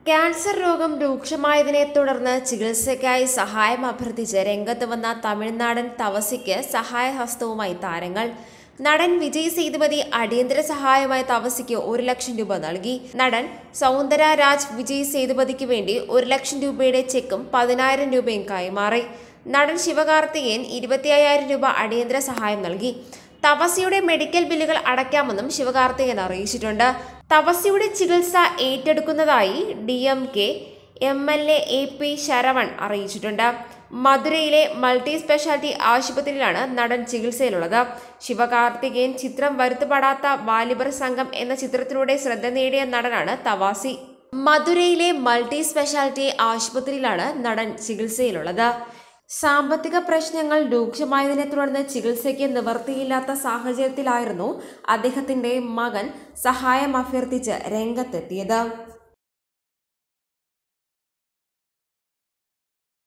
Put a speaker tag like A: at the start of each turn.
A: cancer രോഗം രൂക്ഷമായതിനെ തുടർന്ന് ചികിത്സയ്ക്കായി സഹായം അഭ്യർത്ഥിച്ച് രംഗത്ത് വന്ന തമിഴ്നാടൻ തവസിക്ക് സഹായഹസ്തവുമായി താരങ്ങൾ നടൻ വിജയ് സേതുപതി അടിയന്തര സഹായമായി തവസിക്ക് ഒരു ലക്ഷം രൂപ നൽകി നടൻ സൗന്ദര രാജ് വിജയ് സേതുപതിക്ക് വേണ്ടി ഒരു ലക്ഷം രൂപയുടെ ചെക്കും പതിനായിരം രൂപയും കൈമാറി നടൻ ശിവകാർത്തികേയൻ ഇരുപത്തി അയ്യായിരം രൂപ അടിയന്തര സഹായം നൽകി തപസ്യയുടെ മെഡിക്കൽ ബില്ലുകൾ അടയ്ക്കാമെന്നും ശിവകാർത്തികൻ അറിയിച്ചിട്ടുണ്ട് തപസ്യയുടെ ചികിത്സ ഏറ്റെടുക്കുന്നതായി D M K M L A A P Saravan അറിയിച്ചിട്ടുണ്ട് മധുരയിലെ മൾട്ടി സ്പെഷ്യാലിറ്റി ആശുപത്രിയിലാണ് നടൻ ചികിത്സയിലുള്ളത് ശിവകാർത്തികേയൻ ചിത്രം വരുത്തുപടാത്ത വാലിബർ സംഘം എന്ന ചിത്രത്തിലൂടെ ശ്രദ്ധ നേടിയ നടനാണ് തവാസി മധുരയിലെ മൾട്ടി സ്പെഷ്യാലിറ്റി ആശുപത്രിയിലാണ് നടൻ ചികിത്സയിലുള്ളത് സാമ്പത്തിക പ്രശ്നങ്ങൾ രൂക്ഷമായതിനെ തുടർന്ന് ചികിത്സയ്ക്ക് നിവർത്തിയില്ലാത്ത സാഹചര്യത്തിലായിരുന്നു അദ്ദേഹത്തിന്റെ മകൻ സഹായം അഭ്യർത്ഥിച്ച് രംഗത്തെത്തിയത്